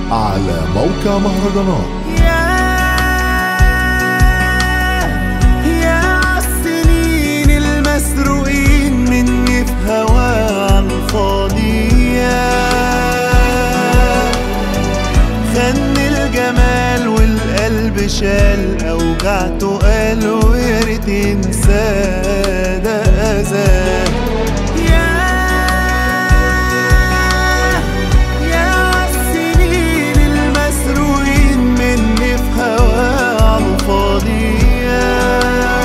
على موقع مهرجانات يا يا عالسنين المسروقين مني في هوا عالفاضي يا خن الجمال والقلب شال اوجعته قال ويا ريت ينسى ده اذاه يا يا عالسنين المسروقين مني في هوا عالفاضي يا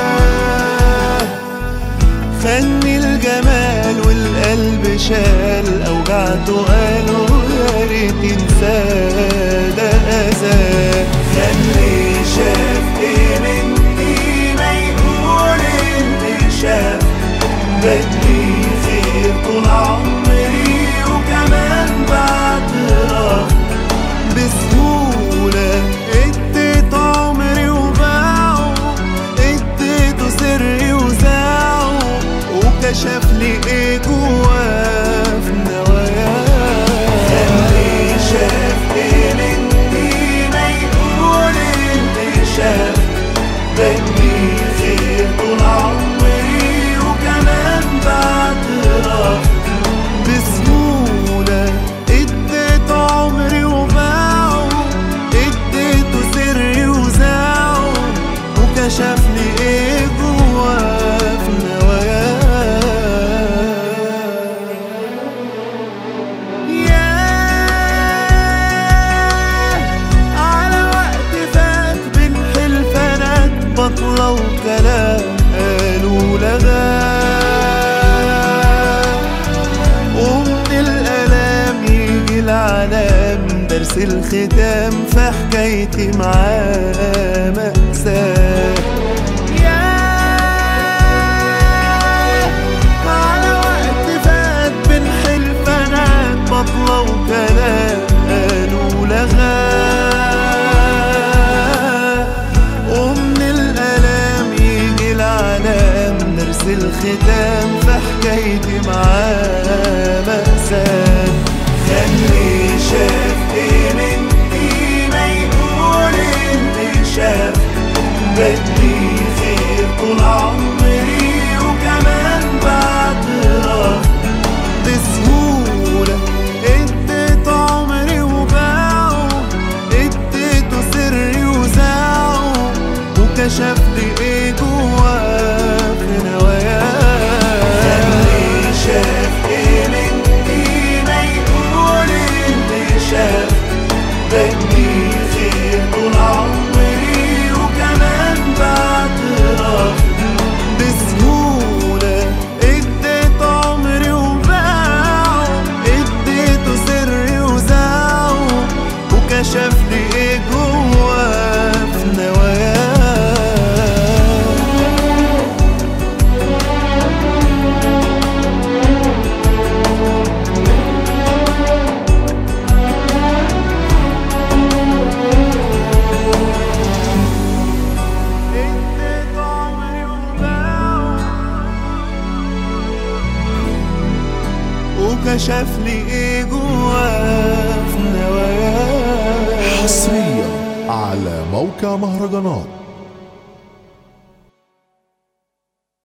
خني الجمال والقلب شال اوجعته قالوا يا ريت ينسى ده اذى خلي شاف ايه مني ما يقول اللي شاف بدي خير طول عمري وكمان بعترف بسهولة اديت عمري وباعه اديته سري وزاعه وكشف لي ايه جواه في نواياه خلي شاف ايه مني ما يقول اللي شاف بدي خير طول عمري وكمان بعترف بسهولة اديت عمري وباعه اديته سري وزاعه وكشف لي ايه جواه في نواياه ياه على وقت فات بين حلفانات بطلة وكلام قالوا لغاه ومن الألام يجي العلام درس الختام في حكايتي معاه مأساة ياه على وقت فات بين حلفانات بطلة وكلام قالوا لغاه ومن الألام يجي العلام درس الختام في حكايتي معاه مأساة خلي شاف ايه مني ما يقول اللي شاف بدي خير طول عمري وكمان بعترف بسهولة اديت عمري وباعه اديته سري وزاعه وكشف لي ايه جواه في نواياه خلي شاف ايه مني ما يقول اللي شاف بدي خير طول عمري وكمان بعترف بسهولة اديت عمري وباعه اديته سري وزاعه وكشف لي ايه جواه في نواياه اديت عمري وباعه وكشف لي ايه جواه في نواياه حصريا على موقع مهرجانات